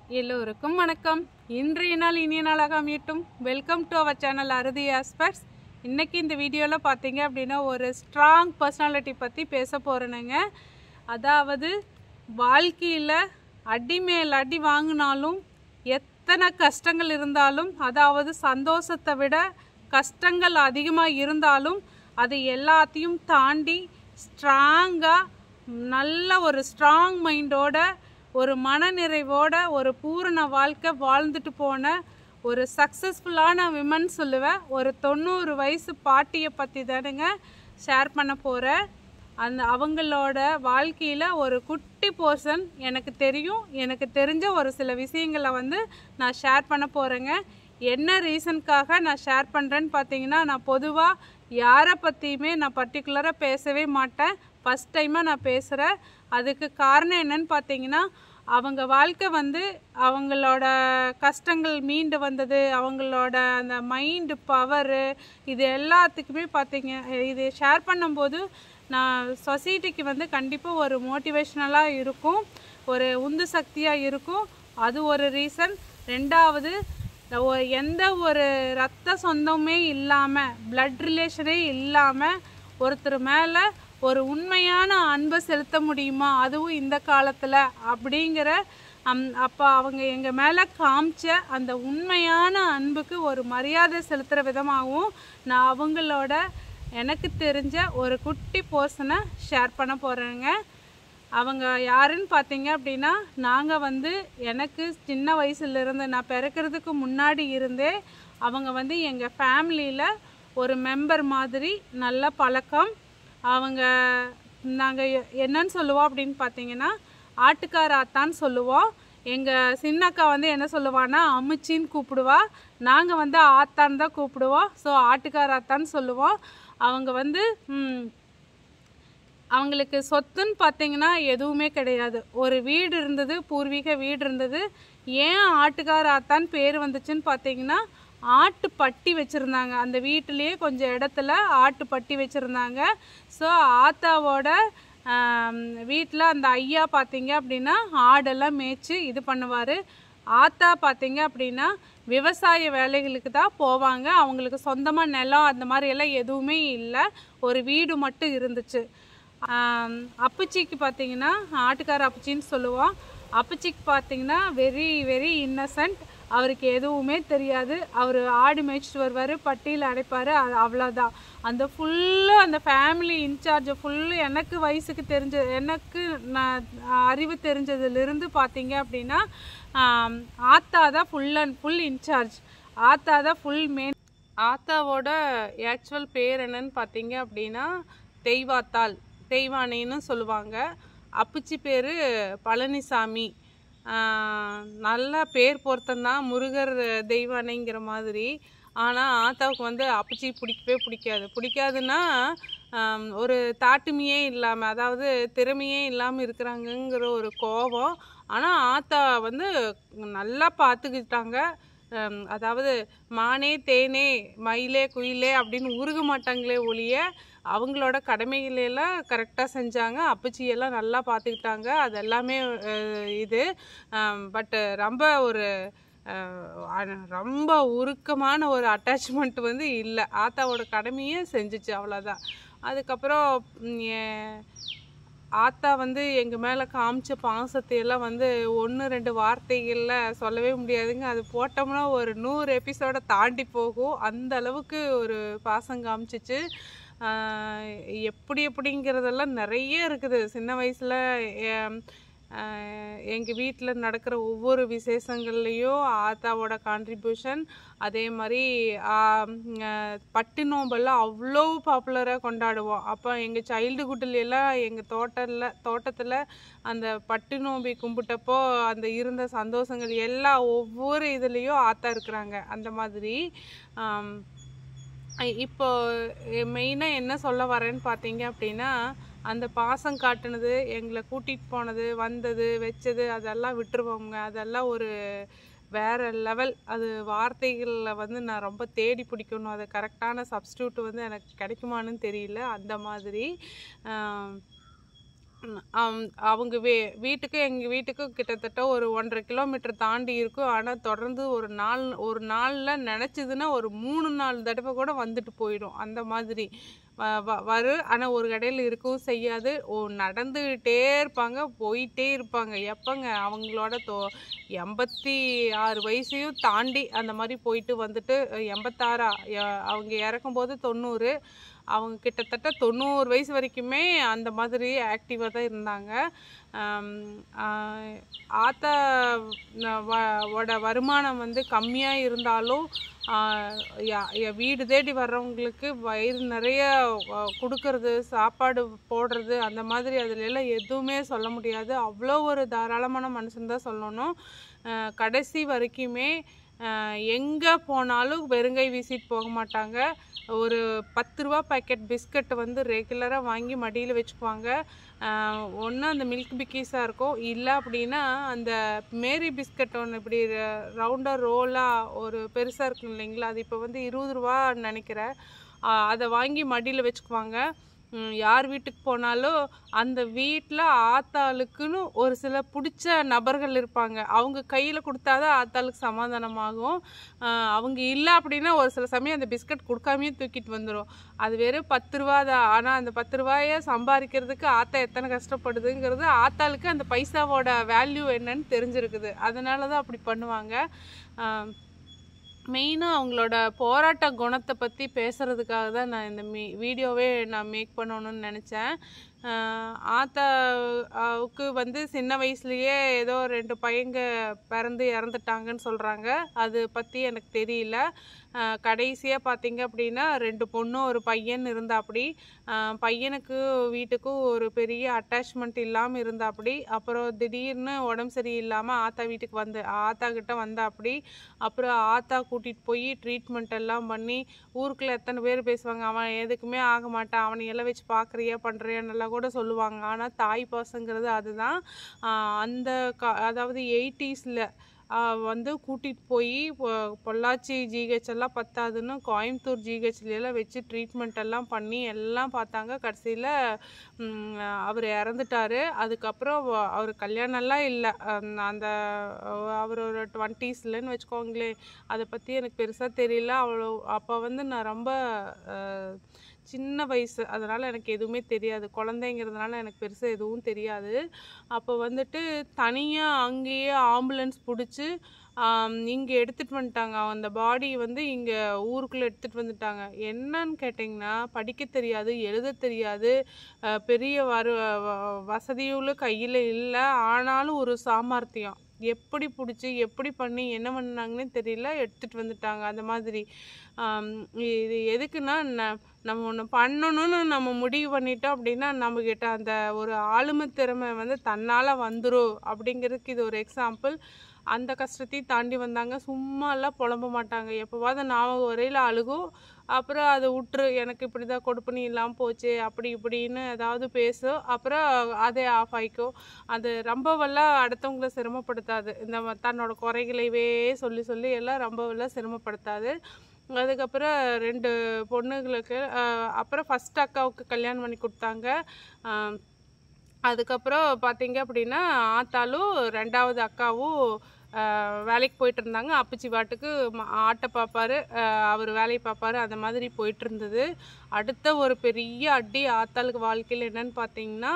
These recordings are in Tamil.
எல்லோருக்கும் வணக்கம் இன்றைய நாள் இனிய நாளாக அமையட்டும் வெல்கம் டு அவர் சேனல் அறுதி ஆஸ்பெக்ட்ஸ் இன்னைக்கு இந்த வீடியோவில் பார்த்தீங்க அப்படின்னா ஒரு ஸ்ட்ராங் பர்சனாலிட்டி பற்றி பேச போகிறேனுங்க அதாவது வாழ்க்கையில் அடி மேல் அடி வாங்கினாலும் எத்தனை கஷ்டங்கள் இருந்தாலும் அதாவது சந்தோஷத்தை விட கஷ்டங்கள் அதிகமாக இருந்தாலும் அது எல்லாத்தையும் தாண்டி ஸ்ட்ராங்காக நல்ல ஒரு ஸ்ட்ராங் மைண்டோட ஒரு மனநிறைவோட ஒரு பூரண வாழ்க்கை வாழ்ந்துட்டு போன ஒரு சக்ஸஸ்ஃபுல்லான விமன் சொல்லுவேன் ஒரு தொண்ணூறு வயசு பாட்டியை பற்றி தானுங்க ஷேர் பண்ண போகிறேன் அந்த அவங்களோட வாழ்க்கையில் ஒரு குட்டி போர்ஷன் எனக்கு தெரியும் எனக்கு தெரிஞ்ச ஒரு சில விஷயங்களை வந்து நான் ஷேர் பண்ண போகிறேங்க என்ன ரீசனுக்காக நான் ஷேர் பண்ணுறேன்னு பார்த்தீங்கன்னா நான் பொதுவாக யாரை பற்றியுமே நான் பர்டிகுலராக பேசவே மாட்டேன் ஃபஸ்ட் டைமாக நான் பேசுகிறேன் அதுக்கு காரணம் என்னன்னு பார்த்தீங்கன்னா அவங்க வாழ்க்கை வந்து அவங்களோட கஷ்டங்கள் மீண்டு வந்தது அவங்களோட அந்த மைண்டு பவரு இது எல்லாத்துக்குமே பார்த்தீங்க இது ஷேர் பண்ணும்போது நான் சொசைட்டிக்கு வந்து கண்டிப்பாக ஒரு மோட்டிவேஷ்னலாக இருக்கும் ஒரு உந்து சக்தியாக இருக்கும் அது ஒரு ரீசன் ரெண்டாவது ஒ- எந்த ஒரு ரத்த சொந்தமே இல்லாமல் பிளட் ரிலேஷனே இல்லாமல் ஒருத்தர் மேலே ஒரு உண்மையான அன்பை செலுத்த முடியுமா அதுவும் இந்த காலத்தில் அப்படிங்கிற அம் அப்போ அவங்க எங்கள் மேலே காமிச்ச அந்த உண்மையான அன்புக்கு ஒரு மரியாதை செலுத்துகிற விதமாகவும் நான் அவங்களோட எனக்கு தெரிஞ்ச ஒரு குட்டி போர்ஷனை ஷேர் பண்ண போகிறேங்க அவங்க யாருன்னு பார்த்தீங்க அப்படின்னா நாங்கள் வந்து எனக்கு சின்ன வயசுலேருந்து நான் பிறக்கிறதுக்கு முன்னாடி இருந்தே அவங்க வந்து எங்கள் ஃபேமிலியில் ஒரு மெம்பர் மாதிரி நல்ல பழக்கம் அவங்க நாங்கள் என்னன்னு சொல்லுவோம் அப்படின்னு பார்த்தீங்கன்னா ஆட்டுக்கார ஆத்தான்னு சொல்லுவோம் எங்கள் சின்னக்கா வந்து என்ன சொல்லுவான்னா அமிச்சின்னு கூப்பிடுவா நாங்கள் வந்து ஆத்தான்னு தான் கூப்பிடுவோம் ஸோ ஆட்டுக்கார ஆத்தான்னு சொல்லுவோம் அவங்க வந்து ம், அவங்களுக்கு சொத்துன்னு பார்த்தீங்கன்னா எதுவுமே கிடையாது ஒரு வீடு இருந்தது பூர்வீக வீடு இருந்தது ஏன் ஆட்டுக்கார ஆத்தான் பேர் வந்துச்சுன்னு பார்த்தீங்கன்னா ஆட்டு பட்டி வச்சுருந்தாங்க அந்த வீட்டிலேயே கொஞ்சம் இடத்துல ஆட்டு பட்டி வச்சுருந்தாங்க ஸோ ஆத்தாவோட வீட்டில் அந்த ஐயா பார்த்தீங்க அப்படின்னா ஆடெல்லாம் மேய்ச்சி இது பண்ணுவார் ஆத்தா பார்த்தீங்க அப்படின்னா விவசாய வேலைகளுக்கு தான் போவாங்க அவங்களுக்கு சொந்தமாக நிலம் அந்த மாதிரி எல்லாம் எதுவுமே இல்லை ஒரு வீடு மட்டும் இருந்துச்சு ஆம், அப்பச்சிக்கு பார்த்தீங்கன்னா ஆட்டுக்கார அப்பச்சின்னு சொல்லுவோம் அப்பச்சிக்கு பார்த்தீங்கன்னா வெரி வெரி இன்னசென்ட் அவருக்கு எதுவுமே தெரியாது அவர் ஆடு மேய்ச்சிட்டு வருவார் பட்டியில் அடைப்பார் அவ்வளோதான் அந்த ஃபுல்லு அந்த ஃபேமிலி இன்சார்ஜ் ஃபுல்லு எனக்கு வயசுக்கு தெரிஞ்ச எனக்கு நான் அறிவு தெரிஞ்சதுலேருந்து பார்த்தீங்க அப்படின்னா ஆம், ஆத்தா தான் ஃபுல் அண்ட் ஃபுல் இன்சார்ஜ் ஆத்தா தான் ஃபுல் மெயின் ஆத்தாவோட ஆக்சுவல் பேர் என்னன்னு பார்த்தீங்க அப்படின்னா தெய்வாத்தாள் தெய்வானைன்னு சொல்லுவாங்க அப்புச்சி பேர் பழனிசாமி ஆஹ் நல்ல பேர் பொருத்தம்தான் முருகர் தெய்வானைங்கிற மாதிரி ஆனால் ஆத்தாவுக்கு வந்து அப்பச்சி பிடிக்கவே பிடிக்காது பிடிக்காதுன்னா ஆம், ஒரு தாட்டுமையே இல்லாமல் அதாவது திறமையே இல்லாமல் இருக்கிறாங்கங்கிற ஒரு கோபம் ஆனால் ஆத்தா வந்து நல்லா பார்த்துக்கிட்டாங்க ஹம், அதாவது மானே தேனே மயிலே குயிலே அப்படின்னு உருக மாட்டாங்களே ஒழிய அவங்களோட கடமைகளெல்லாம் கரெக்டாக செஞ்சாங்க அப்பச்சியெல்லாம் நல்லா பார்த்துக்கிட்டாங்க அது எல்லாமே அஹ், இது பட்டு ரொம்ப ஒரு அஹ், அ- ரொம்ப உருக்கமான ஒரு அட்டாச்மெண்ட் வந்து இல்லை ஆத்தாவோட கடமையை செஞ்சுச்சு அவ்வளோதான் அதுக்கப்புறம் ம், எ- ஆத்தா வந்து எங்கள் மேலே காமிச்ச பாசத்தை எல்லாம் வந்து ஒன்று ரெண்டு வார்த்தைகளில் சொல்லவே முடியாதுங்க அது போட்டோம்னா ஒரு நூறு எபிசோட தாண்டி போகும் அந்த அளவுக்கு ஒரு பாசம் காமிச்சிச்சு ஆஹ் எப்படி எப்படிங்கிறதெல்லாம் நிறைய இருக்குது சின்ன வயசில் எங்கள் வீட்டில் நடக்கிற ஒவ்வொரு விசேஷங்கள்லேயும் ஆத்தாவோட கான்ட்ரிபியூஷன் அதே மாதிரி ஆஹ் உம், அஹ், பட்டு நோம்பெல்லாம் அவ்வளோ பாப்புலராக கொண்டாடுவோம் அப்போ எங்கள் சைல்டுஹுட்டில் எல்லாம் எங்கள் தோட்டத்தில் தோட்டத்தில் அந்த பட்டு நோம்பி கும்பிட்டப்போ அந்த இருந்த சந்தோஷங்கள் எல்லாம் ஒவ்வொரு இதுலேயும் ஆத்தா இருக்கிறாங்க அந்த மாதிரி ஆம், ஐ- இப்போ மெயினாக என்ன சொல்ல வரேன்னு பார்த்தீங்க அப்படின்னா அந்த பாசம் காட்டுனது எங்களை கூட்டிகிட்டு போனது வந்தது வச்சது அதெல்லாம் விட்டுருவோங்க அதெல்லாம் ஒரு வேற லெவல் அது வார்த்தைகளில் வந்து நான் ரொம்ப தேடி பிடிக்கணும் அது கரெக்டான சப்ஸ்டியூட் வந்து எனக்கு கிடைக்குமான்னு தெரியல அந்த மாதிரி ஆம், ம், அவங்- அவங்க வீ வீட்டுக்கு எங்கள் வீட்டுக்கு கிட்டத்தட்ட ஒரு ஒன்றரை கிலோமீட்டர் தாண்டி இருக்கும் ஆனால் தொடர்ந்து ஒரு நாள் ஒரு நாளில் நினச்சிதுன்னா ஒரு மூணு நாலு தடவை கூட வந்துட்டு போயிடும் அந்த மாதிரி வ- வ- வரும் ஆனால் ஒரு கடையில் இருக்கவும் செய்யாது ஓ நடந்துகிட்டே இருப்பாங்க போயிட்டே இருப்பாங்க எப்போங்க அவங்களோட தோ எண்பத்தி ஆறு வயசையும் தாண்டி அந்த மாதிரி போயிட்டு வந்துட்டு எண்பத்தாறா எ- அவங்க இறக்கும்போது தொண்ணூறு அவங்க கிட்டத்தட்ட தொண்ணூறு வயசு வரைக்குமே அந்த மாதிரி ஆக்டிவாக தான் இருந்தாங்க ஆம், ஆஹ் ஆத்தா ந- வ- ஓட வருமானம் வந்து கம்மியாக இருந்தாலும் ஆஹ் யா- யா- வீடு தேடி வர்றவங்களுக்கு வயிறு நிறைய அஹ், கொடுக்கறது சாப்பாடு போடுறது அந்த மாதிரி அதுல எல்லாம் எதுவுமே சொல்ல முடியாது அவ்வளோ ஒரு தாராளமான மனுஷன் தான் சொல்லணும் ஆஹ் கடைசி வரைக்குமே எங்கே போனாலும் வெறுங்கை வீசிட்டு போக மாட்டாங்க ஒரு பத்து ரூபா பாக்கெட் பிஸ்கட் வந்து ரெகுலராக வாங்கி மடியில் வச்சுக்குவாங்க ஒன்று அந்த மில்க் பிக்கீஸாக இருக்கும் இல்லை அப்படின்னா அந்த மேரி பிஸ்கட் ஒன்று இப்படி ரவுண்டாக ரோலாக ஒரு பெருசாக இருக்கும் இல்லைங்களா அது இப்போ வந்து இருபது ரூபான்னு நினைக்கிறேன் ஆஹ் அதை வாங்கி மடியில் வச்சுக்குவாங்க ம், யார் வீட்டுக்கு போனாலும் அந்த வீட்டில் ஆத்தாளுக்குன்னு ஒரு சில பிடிச்ச நபர்கள் இருப்பாங்க அவங்க கையில் கொடுத்தாதான் ஆத்தாளுக்கு சமாதானமாகும் ஆஹ் அவங்க இல்லை அப்படின்னா ஒரு சில சமயம் அந்த பிஸ்கட் கொடுக்காமையே தூக்கிட்டு வந்துடும் அது வெறும் பத்து ரூபா தான் ஆனால் அந்த பத்து ரூபாயை சம்பாதிக்கிறதுக்கு ஆத்தா எத்தனை கஷ்டப்படுதுங்கிறது ஆத்தாளுக்கு அந்த பைசாவோட வேல்யூ என்னன்னு தெரிஞ்சிருக்குது அதனால தான் அப்படி பண்ணுவாங்க ஆஹ் மெயினாக அவங்களோட போராட்ட குணத்தை பற்றி பேசுகிறதுக்காக தான் நான் இந்த மீ வீடியோவே நான் மேக் பண்ணணும்னு நினச்சேன் ஆத்தாவுக்கு வந்து சின்ன வயசுலேயே ஏதோ ரெண்டு பையங்க பிறந்து இறந்துட்டாங்கன்னு சொல்கிறாங்க அது பற்றி எனக்கு தெரியல கடைசியாக பார்த்தீங்க அப்படின்னா ரெண்டு பொண்ணும் ஒரு பையன் இருந்தாப்படி ஆஹ் பையனுக்கு வீட்டுக்கும் ஒரு பெரிய அட்டாச்மெண்ட் இல்லாமல் இருந்தாப்படி அப்புறம் திடீர்னு உடம்பு சரியில்லாமல் ஆத்தா வீட்டுக்கு வந்து ஆத்தா கிட்ட வந்தாப்படி அப்புறம் ஆத்தா கூட்டிகிட்டு போய் ட்ரீட்மெண்ட் எல்லாம் பண்ணி ஊருக்குள்ள எத்தனை பேர் பேசுவாங்க அவன் எதுக்குமே ஆக மாட்டான் அவனை எல்லாம் வச்சு பார்க்குறியா பண்ணுறியான்னெல்லாம் கூட சொல்லுவாங்க ஆனால் தாய் பாசங்கிறது அதுதான் ஆஹ் அந்த கா அதாவது எயிட்டிஸில் வந்து கூட்டிகிட்டு போய் பொள்ளாச்சி ஜிஹெச் எல்லாம் பத்தாதுன்னு கோயம்புத்தூர் ஜிஹெச்ல எல்லாம் வச்சு ட்ரீட்மெண்ட் எல்லாம் பண்ணி எல்லாம் பார்த்தாங்க கடைசியில் அவர் இறந்துட்டாரு அதுக்கப்புறம் வ- அவர் கல்யாணம்லாம் இல்லை அந்த அவர் ஒரு டுவெண்ட்டீஸ்லன்னு வச்சுக்கோங்களேன் அதை பற்றி எனக்கு பெருசாக தெரியல அவ்வளோ அப்போ வந்து நான் ரொம்ப அஹ், சின்ன வயசு அதனால் எனக்கு எதுவுமே தெரியாது குழந்தைங்கிறதுனால எனக்கு பெருசாக எதுவும் தெரியாது அப்போ வந்துட்டு தனியாக அங்கேயே ஆம்புலன்ஸ் பிடிச்சி இங்கே எடுத்துகிட்டு வந்துட்டாங்க அந்த பாடி வந்து இங்கே ஊருக்குள்ளே எடுத்துகிட்டு வந்துட்டாங்க என்னன்னு கேட்டிங்கன்னா படிக்க தெரியாது எழுத தெரியாது அஹ் பெரிய வரு வ- வசதியுள்ள கையில் இல்லை ஆனாலும் ஒரு சாமர்த்தியம் எப்படி பிடிச்சி எப்படி பண்ணி என்ன பண்ணாங்கன்னே தெரியல எடுத்துகிட்டு வந்துட்டாங்க அந்த மாதிரி ஆம், இது எதுக்குன்னா ந- நம்ம ஒன்று பண்ணணும்னு நம்ம முடிவு பண்ணிட்டோம் அப்படின்னா நம்மக்கிட்ட அந்த ஒரு ஆளுமை திறமை வந்து தன்னால் வந்துடும் அப்படிங்கிறதுக்கு இது ஒரு எக்ஸாம்பிள் அந்த கஷ்டத்தையும் தாண்டி வந்தாங்க சும்மாலாம் புலம்ப மாட்டாங்க எப்போவாது ஞாபகம் வரையில் அழுகும் அப்புறம் அதை விட்டுரு எனக்கு இப்படி தான் கொடுப்பனி இல்லாமல் போச்சு அப்படி இப்படின்னு ஏதாவது பேசும் அப்புறம் அதே ஆஃப் ஆயிக்கும் அது ரொம்பவெல்லாம் அடுத்தவங்கள சிரமப்படுத்தாது இந்த ம- தன்னோட குறைகளைவே சொல்லி சொல்லி எல்லாம் ரொம்பவெல்லாம் சிரமப்படுத்தாது அதுக்கப்புறம் ரெண்டு பொண்ணுங்களுக்கு ஆஹ் அப்புறம் ஃபஸ்ட் அக்காவுக்கு கல்யாணம் பண்ணி கொடுத்தாங்க ஆஹ் அதுக்கப்புறம் பார்த்தீங்க அப்படின்னா ஆத்தாலும் ரெண்டாவது அக்காவும் ஆஹ் வேலைக்கு போயிட்டு இருந்தாங்க அப்பச்சி பாட்டுக்கு ம- ஆட்டை பார்ப்பாரு அவர் வேலையை பார்ப்பாரு அந்த மாதிரி போயிட்டு இருந்தது அடுத்த ஒரு பெரிய அடி ஆத்தாளுக்கு வாழ்க்கையில் என்னன்னு பார்த்தீங்கன்னா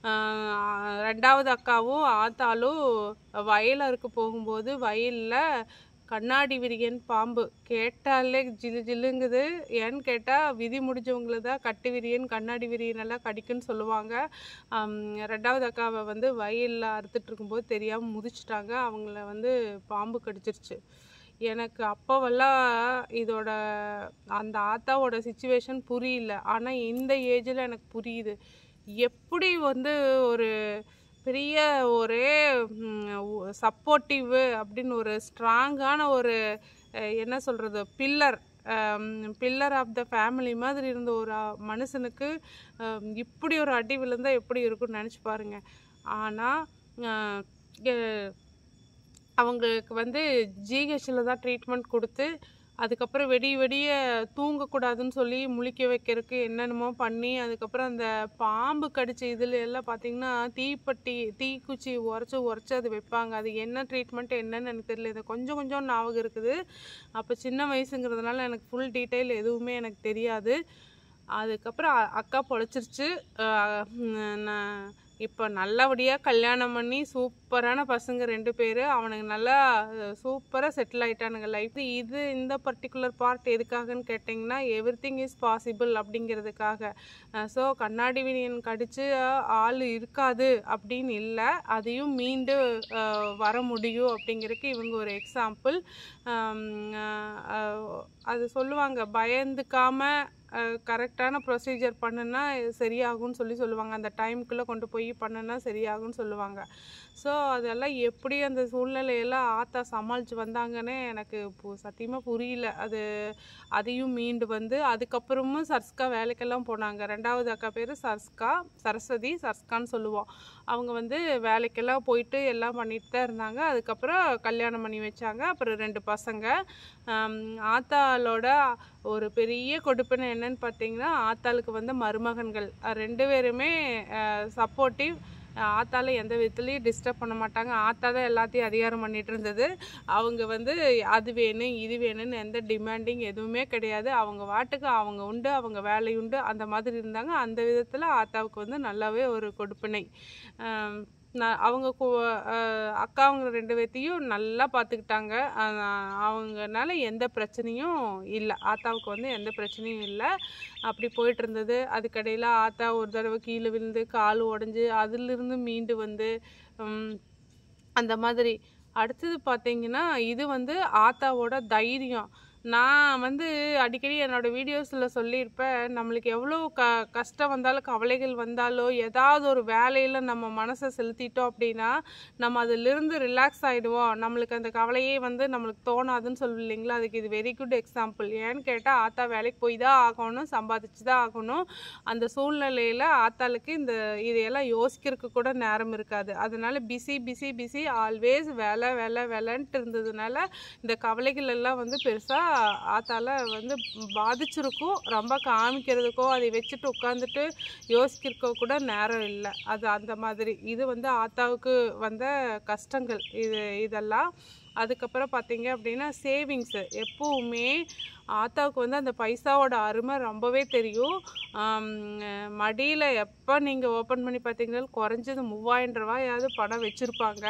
ஆஹ் ரெண்டாவது அக்காவும் ஆத்தாலும் வயலருக்கு போகும்போது வயலில் கண்ணாடி விரியன் பாம்பு கேட்டாலே ஜிலு ஜில்லுங்குது ஏன்னு கேட்டால் விதி முடிஞ்சவங்கள தான் கட்டு விரியன் கண்ணாடி விரியன் எல்லாம் கடிக்குன்னு சொல்லுவாங்க ஆம், ரெண்டாவது அக்காவை வந்து வயலில் அறுத்துட்டு இருக்கும்போது தெரியாமல் முதிச்சிட்டாங்க அவங்கள வந்து பாம்பு கடிச்சிருச்சு எனக்கு அப்போவெல்லாம் இதோட அந்த ஆத்தாவோட சுச்சுவேஷன் புரியல ஆனால் இந்த ஏஜில் எனக்கு புரியுது எப்படி வந்து ஒரு பெரிய ஒரே சப்போர்ட்டிவ் அப்படின்னு ஒரு ஸ்ட்ராங்கான ஒரு அஹ், என்ன சொல்கிறது pillar pillar of the family மாதிரி இருந்த ஒரு அஹ், மனுஷனுக்கு அஹ், இப்படி ஒரு அடி விழுந்தா எப்படி இருக்கும்னு நினச்சி பாருங்க ஆனால் அவங்களுக்கு வந்து ஜிஹெச்சில் தான் ட்ரீட்மெண்ட் கொடுத்து அதுக்கப்புறம் வெடிய வெடிய தூங்கக்கூடாதுன்னு சொல்லி முழிக்க வைக்கிறதுக்கு என்னென்னமோ பண்ணி அதுக்கப்புறம் அந்த பாம்பு கடிச்ச இதில் எல்லாம் பார்த்தீங்கன்னா தீப்பெட்டி தீக்குச்சி உரைச்சி உரைச்சி அது வைப்பாங்க அது என்ன ட்ரீட்மெண்ட் என்னன்னு எனக்கு தெரியல இது கொஞ்சம் கொஞ்சம் ஞாபகம் இருக்குது அப்போ சின்ன வயசுங்கிறதுனால எனக்கு ஃபுல் டீட்டெயில் எதுவுமே எனக்கு தெரியாது அதுக்கப்புறம் அ- அக்கா பொழைச்சிருச்சு அஹ் உம் நான் இப்போ நல்லபடியாக கல்யாணம் பண்ணி சூப்பரான பசங்க ரெண்டு பேர் அவனுங்க நல்லா சூப்பராக செட்டில் ஆயிட்டானுங்க லைஃப் இது இந்த பர்டிகுலர் பார்ட் எதுக்காகன்னு கேட்டிங்கன்னா எவ்ரி திங் இஸ் பாசிபிள் அப்படிங்கிறதுக்காக ஸோ கண்ணாடி வினியன் கடிச்சு ஆள் இருக்காது அப்படின்னு இல்லை அதையும் மீண்டு அஹ், வர முடியும் அப்படிங்கிறதுக்கு இவங்க ஒரு எக்ஸாம்பிள் அது சொல்லுவாங்க பயந்துக்காம கரெக்டான ப்ரொசீஜர் பண்ணுனா சரியாகும்னு சொல்லி சொல்லுவாங்க அந்த டைமுக்குள்ளே கொண்டு போய் பண்ணுனா சரியாகும்னு சொல்லுவாங்க ஸோ அதெல்லாம் எப்படி அந்த சூழ்நிலையெல்லாம் ஆத்தா சமாளித்து வந்தாங்கன்னு எனக்கு பு- சத்தியமா புரியல அது அதையும் மீண்டு வந்து அதுக்கப்புறமும் சர்ஸ்கா வேலைக்கெல்லாம் போனாங்க ரெண்டாவது அக்கா பேர் சர்ஸ்கா சரஸ்வதி சர்ஸ்கான்னு சொல்லுவோம் அவங்க வந்து வேலைக்கெல்லாம் போயிட்டு எல்லாம் பண்ணிட்டு தான் இருந்தாங்க அதுக்கப்புறம் கல்யாணம் பண்ணி வச்சாங்க அப்புறம் ரெண்டு பசங்க ஆம், ஆத்தாளோட ஒரு பெரிய கொடுப்பினை என்னன்னு பார்த்தீங்கன்னா ஆத்தாளுக்கு வந்து மருமகன்கள் அஹ் ரெண்டு பேருமே சப்போர்ட்டிவ் ஆத்தால எந்த விதத்துலையும் டிஸ்டர்ப் பண்ண மாட்டாங்க ஆத்தா தான் எல்லாத்தையும் அதிகாரம் பண்ணிட்டு இருந்தது அவங்க வந்து அது வேணும் இது வேணும்னு எந்த டிமாண்டிங் எதுவுமே கிடையாது அவங்க வாட்டுக்கு அவங்க உண்டு அவங்க வேலை உண்டு அந்த மாதிரி இருந்தாங்க அந்த விதத்தில் ஆத்தாவுக்கு வந்து நல்லாவே ஒரு கொடுப்பினை ஆம், நான் அவங்க கு- அஹ் அக்காவங்க ரெண்டு பேர்த்தையும் நல்லா பார்த்துக்கிட்டாங்க அஹ் அவங்கனால எந்த பிரச்சனையும் இல்லை ஆத்தாவுக்கு வந்து எந்த பிரச்சனையும் இல்லை அப்படி போயிட்டு இருந்தது அதுக்கடையில் ஆத்தா ஒரு தடவை கீழே விழுந்து கால் உடஞ்சி அதிலிருந்து மீண்டு வந்து உம், அந்த மாதிரி அடுத்தது பார்த்தீங்கன்னா இது வந்து ஆத்தாவோட தைரியம் நான் வந்து அடிக்கடி என்னோட வீடியோஸில் சொல்லியிருப்பேன் நம்மளுக்கு எவ்வளோ க கஷ்டம் வந்தாலும் கவலைகள் வந்தாலோ ஏதாவது ஒரு வேலையில் நம்ம மனசை செலுத்திட்டோம் அப்படின்னா நம்ம அதிலிருந்து ரிலாக்ஸ் ஆகிடுவோம் நம்மளுக்கு அந்த கவலையே வந்து நம்மளுக்கு தோணாதுன்னு சொல்லுவோம் இல்லைங்களா அதுக்கு இது வெரி குட் எக்ஸாம்பிள் ஏன்னு கேட்டால் ஆத்தா வேலைக்கு போய் தான் ஆகணும் சம்பாதிச்சு தான் ஆகணும் அந்த சூழ்நிலையில் ஆத்தாளுக்கு இந்த இதையெல்லாம் யோசிக்கிறதுக்கு கூட நேரம் இருக்காது அதனால பிஸி பிஸி பிஸி ஆல்வேஸ் வேலை வேலை வேலைன்ட்டு இருந்ததுனால இந்த கவலைகள் எல்லாம் வந்து பெருசாக ஆத்தால வந்து பாதிச்சிருக்கும் ரொம்ப காமிக்கிறதுக்கோ அதை வச்சுட்டு உட்காந்துட்டு யோசிக்கிறக்கோ கூட நேரம் இல்லை அது அந்த மாதிரி இது வந்து ஆத்தாவுக்கு வந்த கஷ்டங்கள் இது இதெல்லாம் அதுக்கப்புறம் பார்த்தீங்க அப்படின்னா சேவிங்ஸு எப்போவுமே ஆத்தாவுக்கு வந்து அந்த பைசாவோட அருமை ரொம்பவே தெரியும் மடியில் எப்போ நீங்கள் ஓப்பன் பண்ணி பார்த்தீங்கன்னா குறைஞ்சது மூவாயிரம் ரூபாயாவது பணம் வச்சுருப்பாங்க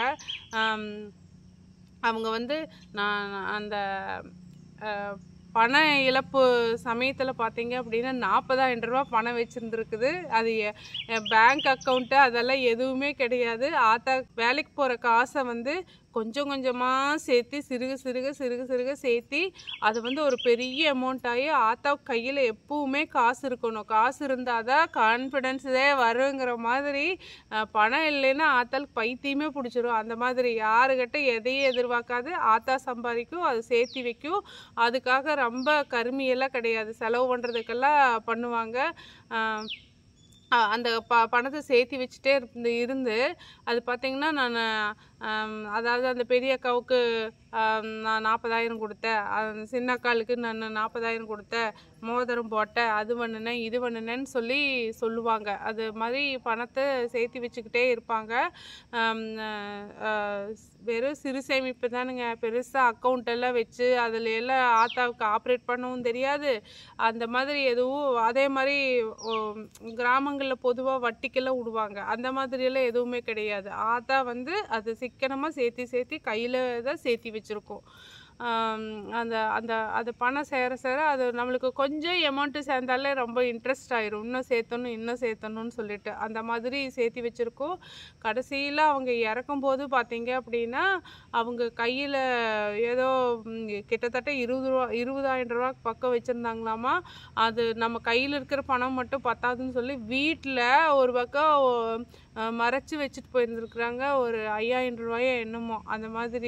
அவங்க வந்து நான் அந்த அஹ், பண இழப்பு சமயத்தில் பார்த்தீங்க அப்படின்னா நாற்பதாயிரம் ரூபா பணம் வச்சுருந்துருக்குது அது பேங்க் அக்கௌண்ட்டு அதெல்லாம் எதுவுமே கிடையாது ஆத்தா வேலைக்கு போகிற காசை வந்து கொஞ்சம் கொஞ்சமாக சேர்த்து சிறுக சிறுக சிறுக சிறுக சேர்த்தி அது வந்து ஒரு பெரிய அமௌண்ட் ஆகி ஆத்தா கையில் எப்பவுமே காசு இருக்கணும் காசு இருந்தால் தான் கான்ஃபிடென்ஸே வருங்கிற மாதிரி அஹ், பணம் இல்லைன்னா ஆத்தாளுக்கு பைத்தியமே பிடிச்சிரும் அந்த மாதிரி யாருக்கிட்ட எதையும் எதிர்பார்க்காது ஆத்தா சம்பாதிக்கும் அது சேர்த்தி வைக்கும் அதுக்காக ரொம்ப கருமியெல்லாம் கிடையாது செலவு பண்ணுறதுக்கெல்லாம் பண்ணுவாங்க அஹ், அ- அந்த ப பணத்தை சேர்த்தி வச்சுட்டே இருந்து இருந்து அது பார்த்தீங்கன்னா நான் அதாவது அந்த பெரிய அக்காவுக்கு ஆம், நான் நாற்பதாயிரம் கொடுத்தேன் அந்த சின்ன அக்காளுக்கு நான் நாற்பதாயிரம் கொடுத்தேன் மோதிரம் போட்டேன் அது பண்ணினேன் இது பண்ணினேன்னு சொல்லி சொல்லுவாங்க அது மாதிரி பணத்தை சேர்த்தி வச்சுக்கிட்டே இருப்பாங்க ஆம், அஹ், வெறும் சிறு சேமிப்பு தானுங்க பெருசாக அக்கௌண்ட் எல்லாம் வச்சு அதில் எல்லாம் ஆத்தாவுக்கு ஆப்ரேட் பண்ணவும் தெரியாது அந்த மாதிரி எதுவும் அதே மாதிரி கிராமங்களில் பொதுவாக வட்டிக்கெல்லாம் விடுவாங்க அந்த மாதிரியெல்லாம் எதுவுமே கிடையாது ஆத்தா வந்து அது சிக்கனமாக சேர்த்தி சேர்த்தி கையில் தான் சேர்த்தி வச்சுருக்கோம் அந்த அந்த அது பணம் சேர சேர அது நம்மளுக்கு கொஞ்சம் அமௌண்ட்டு சேர்ந்தாலே ரொம்ப இன்ட்ரெஸ்ட் ஆயிரும் இன்னும் சேர்த்தணும் இன்னும் சேர்த்தணும்னு சொல்லிட்டு அந்த மாதிரி சேர்த்தி வச்சுருக்கோம் கடைசியில் அவங்க இறக்கும்போது பார்த்தீங்க அப்படின்னா அவங்க கையில் ஏதோ ம், கிட்டத்தட்ட இருபது ரூபா இருபதாயிரம் ரூபா பக்கம் வச்சுருந்தாங்களாமா அது நம்ம கையில் இருக்கிற பணம் மட்டும் பத்தாதுன்னு சொல்லி வீட்டில் ஒரு பக்கம் அஹ், மறைச்சு வச்சுட்டு போயிருந்துருக்குறாங்க ஒரு ஐயாயிரம் ரூபாயோ என்னமோ அந்த மாதிரி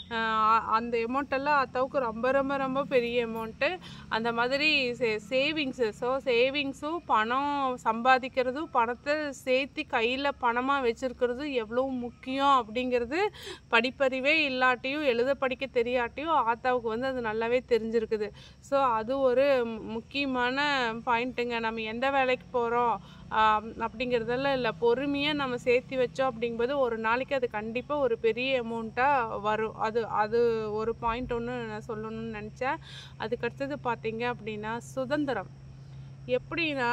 ஆஹ் அந்த அமௌண்ட் எல்லாம் ஆத்தாவுக்கு ரொம்ப ரொம்ப ரொம்ப பெரிய அமௌண்ட்டு அந்த மாதிரி சே சேவிங்ஸு ஸோ சேவிங்ஸும் பணம் சம்பாதிக்கிறதும் பணத்தை சேர்த்து கையில் பணமாக வச்சுருக்கிறது எவ்வளோ முக்கியம் அப்படிங்கிறது படிப்பறிவே இல்லாட்டியும் எழுத படிக்க தெரியாட்டியும் ஆத்தாவுக்கு வந்து அது நல்லாவே தெரிஞ்சிருக்குது ஸோ அது ஒரு மு- முக்கியமான பாயிண்ட்டுங்க நம்ம எந்த வேலைக்கு போகிறோம் அப்படிங்கிறதெல்லாம் இல்லை பொறுமையாக நம்ம சேர்த்து வச்சோம் அப்படிங்கும்போது ஒரு நாளைக்கு அது கண்டிப்பாக ஒரு பெரிய அமௌண்ட்டாக வரும் அது அது ஒரு பாயிண்ட் ஒன்று நான் சொல்லணும்னு நினச்சேன் அதுக்கடுத்தது பார்த்தீங்க அப்படின்னா சுதந்திரம் எப்படின்னா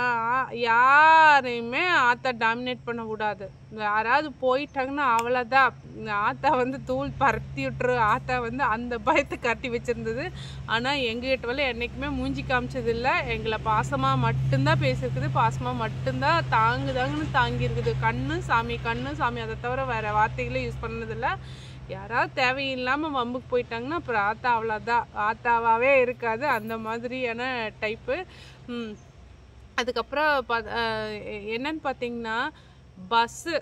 யாரையுமே ஆத்தா டாமினேட் பண்ண கூடாது யாராவது போயிட்டாங்கன்னா அவ்வளோதான் ஆத்தா வந்து தூள் பரத்தி விட்டுரு ஆத்தா வந்து அந்த பயத்தை காட்டி வச்சிருந்தது ஆனால் எங்ககிட்ட வந்து என்றைக்குமே மூஞ்சி காமிச்சதில்லை எங்களை பாசமாக மட்டும்தான் பேசியிருக்குது பாசமாக மட்டும்தான் தாங்கு தாங்குன்னு தாங்கியிருக்குது கண்ணு சாமி கண்ணு சாமி அதை தவிர வேறு வார்த்தைகளே யூஸ் பண்ணதில்லை யாராவது தேவையில்லாமல் வம்புக்கு போயிட்டாங்கன்னா அப்புறம் ஆத்தா அவ்வளோதான் ஆத்தாவாகவே இருக்காது அந்த மாதிரியான டைப்பு அதுக்கப்புறம் பாத்- அஹ் என்னன்னு பார்த்தீங்கன்னா பஸ்ஸு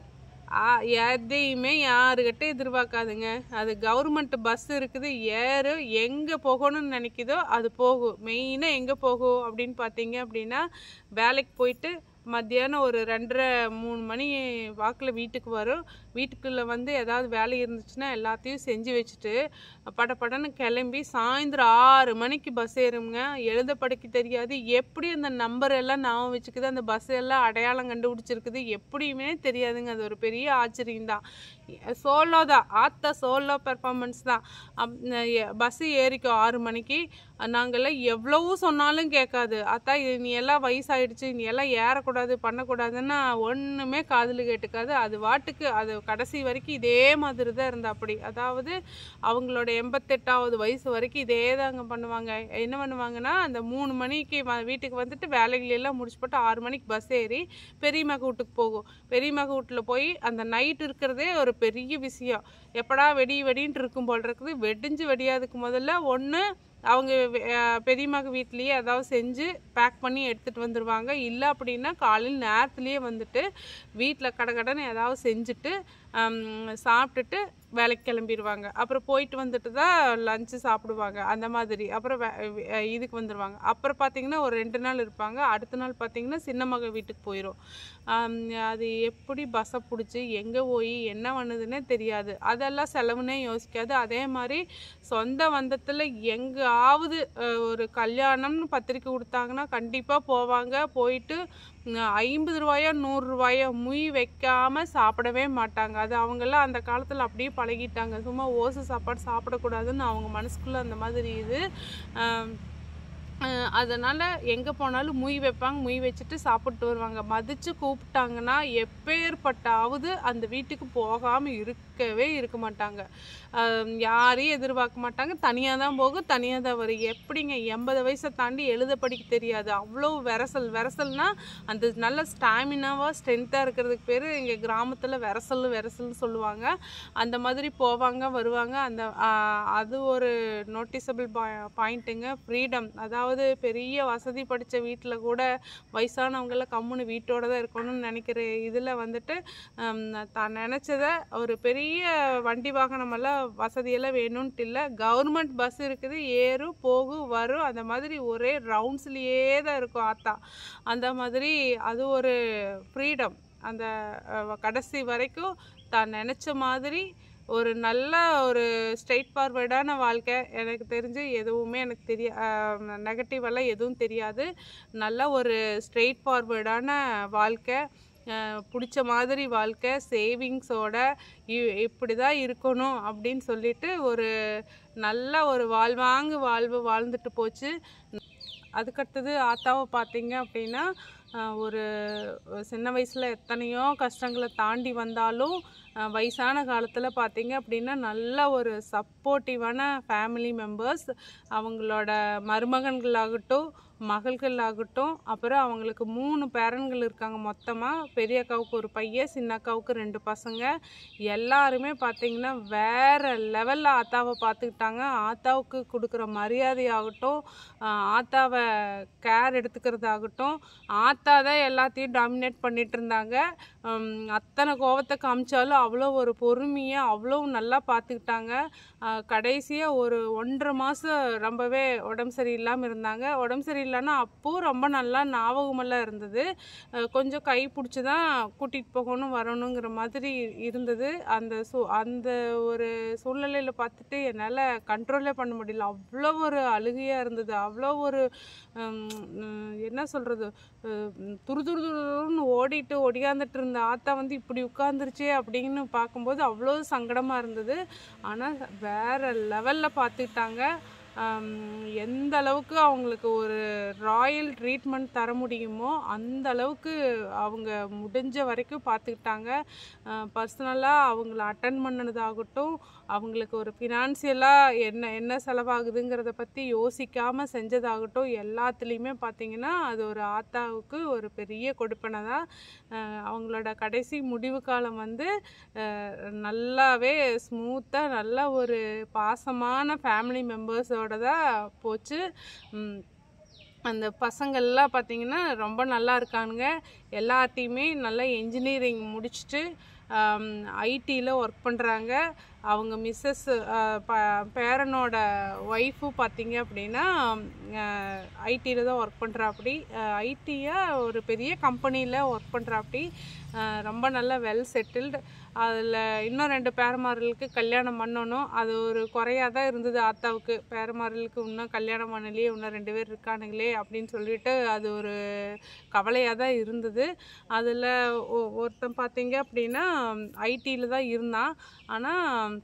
எதையுமே யாருக்கிட்ட எதிர்பார்க்காதுங்க அது கவர்மெண்ட் பஸ் இருக்குது ஏறு எங்கே போகணும்னு நினைக்குதோ அது போகும் மெயினாக எங்கே போகும் அப்படின்னு பார்த்தீங்க அப்படின்னா வேலைக்கு போயிட்டு மத்தியானம் ஒரு ரெண்டரை மூணு மணி வாக்கில் வீட்டுக்கு வரும் வீட்டுக்குள்ளே வந்து ஏதாவது வேலை இருந்துச்சுன்னா எல்லாத்தையும் செஞ்சு வச்சுட்டு படபடன்னு கிளம்பி சாயந்தரம் ஆறு மணிக்கு பஸ் ஏறுங்க எழுத படிக்க தெரியாது எப்படி அந்த நம்பர் எல்லாம் ஞாபகம் வச்சுக்குது அந்த பஸ் எல்லாம் அடையாளம் கண்டுபிடிச்சிருக்குது எப்படியுமே தெரியாதுங்க அது ஒரு பெரிய ஆச்சரியம் தான் சோலோ தான் ஆத்தா சோலோ பெர்ஃபார்மன்ஸ் தான் பஸ்ஸு ஏறிக்கும் ஆறு மணிக்கு நாங்கள்லாம் எவ்வளவு சொன்னாலும் கேட்காது அத்தா இது நீ எல்லாம் வயசாயிடுச்சு நீ எல்லாம் ஏறக்கூடாது பண்ணக்கூடாதுன்னா ஒன்றுமே காதில் கேட்டுக்காது அது வாட்டுக்கு அது கடைசி வரைக்கும் இதே மாதிரி தான் இருந்தா அப்படி அதாவது அவங்களோட எண்பத்தெட்டாவது வயசு வரைக்கும் இதே தாங்க பண்ணுவாங்க என்ன பண்ணுவாங்கன்னா அந்த மூணு மணிக்கு வ- வீட்டுக்கு வந்துட்டு வேலைகள் எல்லாம் முடிச்சு போட்டு ஆறு மணிக்கு பஸ் ஏறி பெரியம்மாக்கு வீட்டுக்கு போகும் பெரியம்மாக்கு வீட்டில் போய் அந்த நைட் இருக்கிறதே ஒரு பெரிய விஷயம் எப்படா வெடி வெடின்ட்டு இருக்கும் போல் இருக்குது வெடிஞ்சு வெடியாதுக்கு முதல்ல ஒன்று அவங்க வெ- அஹ் பெரியம்மாக்கு வீட்லேயே ஏதாவது செஞ்சு பேக் பண்ணி எடுத்துகிட்டு வந்துடுவாங்க இல்லை அப்படின்னா காலையில் நேரத்துலேயே வந்துட்டு வீட்டில் கடகடன்னு ஏதாவது செஞ்சுட்டு ஹம், சாப்பிட்டுட்டு வேலைக்கு கிளம்பிடுவாங்க அப்புறம் போயிட்டு வந்துட்டு தான் லஞ்சு சாப்பிடுவாங்க அந்த மாதிரி அப்புறம் வே- வே- இதுக்கு வந்துடுவாங்க அப்புறம் பார்த்தீங்கன்னா ஒரு ரெண்டு நாள் இருப்பாங்க அடுத்த நாள் பார்த்தீங்கன்னா சின்ன மக வீட்டுக்கு போயிடும் அது எப்படி பஸ்ஸை பிடிச்சி எங்கே போய் என்ன பண்ணுதுன்னே தெரியாது அதெல்லாம் செலவுனே யோசிக்காது அதே மாதிரி சொந்த வந்தத்தில் எங்காவது அஹ், ஒரு கல்யாணம்னு பத்திரிக்கை கொடுத்தாங்கன்னா கண்டிப்பாக போவாங்க போயிட்டு உம், ஐம்பது ரூபாயோ நூறு ரூபாயோ முய் வைக்காம சாப்பிடவே மாட்டாங்க அது அவங்கெல்லாம் அந்த காலத்தில் அப்படியே பழகிட்டாங்க சும்மா ஓசு சாப்பாடு சாப்பிடக்கூடாதுன்னு அவங்க மனசுக்குள்ளே அந்த மாதிரி இது ஆம், அஹ் அதனால எங்கே போனாலும் முய் வைப்பாங்க முய் வச்சுட்டு சாப்பிட்டு வருவாங்க மதித்து கூப்பிட்டாங்கன்னா எப்பேற்பட்டாவது அந்த வீட்டுக்கு போகாமல் இருக்கவே இருக்க மாட்டாங்க அஹ் யாரையும் எதிர்பார்க்க மாட்டாங்க தனியாக தான் போகும் தனியாக தான் வரும் எப்படிங்க எண்பது வயசை தாண்டி எழுத படிக்க தெரியாது அவ்வளோ விரசல் விரசல்னா அந்த நல்ல ஸ்டாமினாவாக ஸ்ட்ரென்த்தாக இருக்கிறதுக்கு பேர் எங்கள் கிராமத்தில் விரசல் விரசல்னு சொல்லுவாங்க அந்த மாதிரி போவாங்க வருவாங்க அந்த ஆஹ் அது ஒரு நோட்டிசபிள் பாயிண்ட்டுங்க ஃப்ரீடம் அதாவது பெரிய வசதி படித்த வீட்டில் கூட வயசானவங்கெல்லாம் கம்முன்னு வீட்டோட தான் இருக்கணும்னு நினைக்கிற இதில் வந்துட்டு ஹம், தான் நினச்சத ஒரு பெரிய வண்டி வாகனமெல்லாம் வசதியெல்லாம் வேணும்ன்ட்டு இல்லை கவர்மெண்ட் பஸ் இருக்குது ஏறும் போகும் வரும் அந்த மாதிரி ஒரே ரவுண்ட்ஸ்லேயே தான் இருக்கும் ஆத்தா அந்த மாதிரி அது ஒரு ஃப்ரீடம் அந்த அஹ், கடைசி வரைக்கும் தான் நினச்ச மாதிரி ஒரு நல்ல ஒரு ஸ்ட்ரெயிட் ஃபார்வர்டான வாழ்க்கை எனக்கு தெரிஞ்சு எதுவுமே எனக்கு தெரிய நெகட்டிவ் எல்லாம் எதுவும் தெரியாது நல்ல ஒரு ஸ்ட்ரெயிட் ஃபார்வர்டான வாழ்க்கை அஹ், பிடிச்ச மாதிரி வாழ்க்கை சேவிங்ஸோட இப்படி தான் இருக்கணும் அப்படின்னு சொல்லிட்டு ஒரு நல்ல ஒரு வாழ்வாங்கு வாழ்வு வாழ்ந்துட்டு போச்சு அதுக்கடுத்தது ஆத்தாவை பார்த்தீங்க அப்படின்னா ஆஹ் ஒரு ஒரு சின்ன வயசில் எத்தனையோ கஷ்டங்களை தாண்டி வந்தாலும் ஆஹ் வயசான காலத்தில் பார்த்தீங்க அப்படின்னா நல்ல ஒரு சப்போர்ட்டிவான ஃபேமிலி மெம்பர்ஸ் அவங்களோட மருமகன்களாகட்டும் மகள்களாகட்டும் அப்புறம் அவங்களுக்கு மூணு பேரன்கள் இருக்காங்க மொத்தமாக பெரிய அக்காவுக்கு ஒரு பையன் சின்ன அக்காவுக்கு ரெண்டு பசங்க எல்லாருமே பார்த்தீங்கன்னா வேற லெவலில் ஆத்தாவை பார்த்துக்கிட்டாங்க ஆத்தாவுக்கு கொடுக்குற மரியாதையாகட்டும் ஆஹ் ஆத்தாவை கேர் எடுத்துக்கிறதாகட்டும் ஆத்தா ஆத்தா தான் எல்லாத்தையும் டாமினேட் பண்ணிட்டு இருந்தாங்க ஹம், அத்தனை கோவத்தை காமிச்சாலும் அவ்வளோ ஒரு பொறுமையாக அவ்வளோ நல்லா பார்த்துக்கிட்டாங்க கடைசியாக ஒரு ஒன்றரை மாதம் ரொம்பவே உடம்பு சரியில்லாமல் இருந்தாங்க உடம்பு சரியில்லைன்னா அப்போது ரொம்ப நல்லா ஞாபகமெல்லாம் இருந்தது அஹ் கொஞ்சம் கை பிடிச்சி தான் கூட்டிகிட்டு போகணும் வரணுங்கிற மாதிரி இருந்தது அந்த சூ அந்த ஒரு சூழ்நிலையில் பார்த்துட்டு என்னால் கண்ட்ரோலே பண்ண முடியல அவ்வளோ ஒரு அழுகையாக இருந்தது அவ்வளோ ஒரு ஹம், உம், என்ன சொல்கிறது துரு துரு துருன்னு ஓடிட்டு ஒடியாந்துட்டு இருந்த ஆத்தா வந்து இப்படி உட்காந்துருச்சே அப்படின்னு பார்க்கும்போது அவ்வளோ சங்கடமாக இருந்தது ஆனால் வேற லெவலில் பார்த்துக்கிட்டாங்க ஆம், எந்த அளவுக்கு அவங்களுக்கு ஒரு ராயல் ட்ரீட்மெண்ட் தர முடியுமோ அந்த அளவுக்கு அவங்க முடிஞ்ச வரைக்கும் பார்த்துக்கிட்டாங்க பர்சனலாக அவங்கள அட்டன் பண்ணதாகட்டும் அவங்களுக்கு ஒரு ஃபினான்சியலாக என்ன என்ன செலவாகுதுங்கிறத பற்றி யோசிக்காமல் செஞ்சதாகட்டும் எல்லாத்துலேயுமே பார்த்தீங்கன்னா அது ஒரு ஆத்தாவுக்கு ஒரு பெரிய கொடுப்பனை தான் அஹ் அவங்களோட கடைசி முடிவு காலம் வந்து அஹ் நல்லாவே ஸ்மூத்தாக நல்ல ஒரு பாசமான ஃபேமிலி மெம்பர்ஸோட தான் போச்சு உம் அந்த பசங்கள்லாம் பார்த்தீங்கன்னா ரொம்ப நல்லா இருக்கானுங்க எல்லாத்தையுமே நல்லா இன்ஜினியரிங் முடிச்சுட்டு ஐடியில் ஒர்க் பண்ணுறாங்க அவங்க மிஸ்ஸஸ் ப பேரனோட ஒய்ஃபும் பார்த்தீங்க அப்படின்னா ஐடியில் தான் ஒர்க் பண்ணுறாப்படி ஐடியை ஒரு பெரிய கம்பெனியில் ஒர்க் பண்ணுறாப்படி ரொம்ப நல்லா வெல் செட்டில்டு அதில் இன்னும் ரெண்டு பேரமார்களுக்கு கல்யாணம் பண்ணணும் அது ஒரு குறையாக தான் இருந்தது ஆத்தாவுக்கு பேரமார்களுக்கு இன்னும் கல்யாணம் பண்ணலையே இன்னும் ரெண்டு பேர் இருக்கானுங்களே அப்படின்னு சொல்லிட்டு அது ஒரு கவலையாக தான் இருந்தது அதில் ஒருத்தன் பார்த்தீங்க அப்படின்னா ஐடியில் தான் இருந்தான் ஆனால்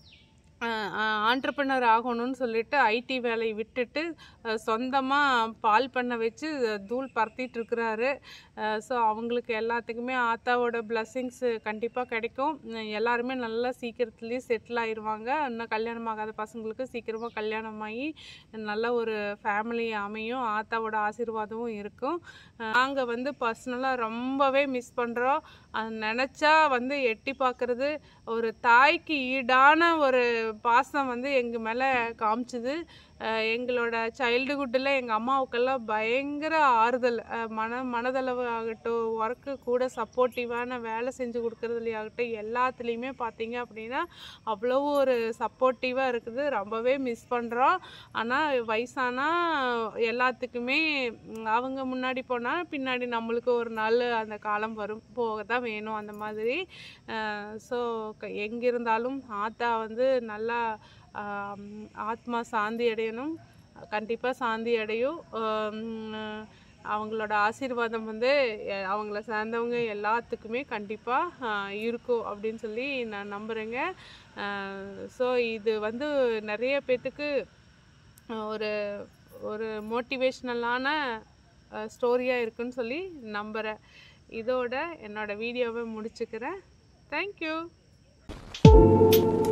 ஆண்டர்பனர் ஆகணும்னு சொல்லிட்டு ஐடி வேலையை விட்டுட்டு சொந்தமாக பால் பண்ண வச்சு தூள் பறத்திட்டு இருக்கிறாரு ஸோ அவங்களுக்கு எல்லாத்துக்குமே ஆத்தாவோட பிளஸ்ஸிங்ஸ் கண்டிப்பாக கிடைக்கும் உம் எல்லாருமே நல்லா சீக்கிரத்துலேயே செட்டில் ஆயிடுவாங்க இன்னும் கல்யாணம் ஆகாத பசங்களுக்கு சீக்கிரமாக கல்யாணம் ஆகி நல்ல ஒரு ஃபேமிலி அமையும் ஆத்தாவோட ஆசீர்வாதமும் இருக்கும் நாங்கள் வந்து பர்சனலாக ரொம்பவே மிஸ் பண்ணுறோம் அது நினச்சா வந்து எட்டி பார்க்குறது ஒரு தாய்க்கு ஈடான ஒரு பாசம் வந்து எங்கள் மேலே காமிச்சுது அஹ் எங்களோட சைல்டுஹுட்டில் எங்கள் அம்மாவுக்கெல்லாம் பயங்கர ஆறுதல் அஹ் மன மனதளவு ஆகட்டும் ஒர்க்கு கூட சப்போர்ட்டிவான வேலை செஞ்சு கொடுக்குறதுலையாகட்டும் எல்லாத்துலேயுமே பார்த்தீங்க அப்படின்னா அவ்வளோ ஒரு சப்போர்ட்டிவாக இருக்குது ரொம்பவே மிஸ் பண்ணுறோம் ஆனால் வயசானா எல்லாத்துக்குமே ம், அவங்க முன்னாடி போனால் பின்னாடி நம்மளுக்கு ஒரு நாள் அந்த காலம் வரும் போக தான் வேணும் அந்த மாதிரி ஸோ எங்கே இருந்தாலும் ஆத்தா வந்து நல்லா ஆம், ஆத்மா சாந்தி அடையணும் கண்டிப்பாக சாந்தி அடையும் ஆம், அவங்களோட ஆசீர்வாதம் வந்து எ- அவங்கள சார்ந்தவங்க எல்லாத்துக்குமே கண்டிப்பாக இருக்கும் அப்படின்னு சொல்லி நான் நம்புகிறேங்க ஸோ இது வந்து நிறைய பேர்த்துக்கு அஹ், ஒரு ஒரு மோட்டிவேஷ்னலான ஸ்டோரியாக இருக்குன்னு சொல்லி நம்புகிறேன் இதோட என்னோட வீடியோவை முடிச்சுக்கிறேன் தேங்க்யூ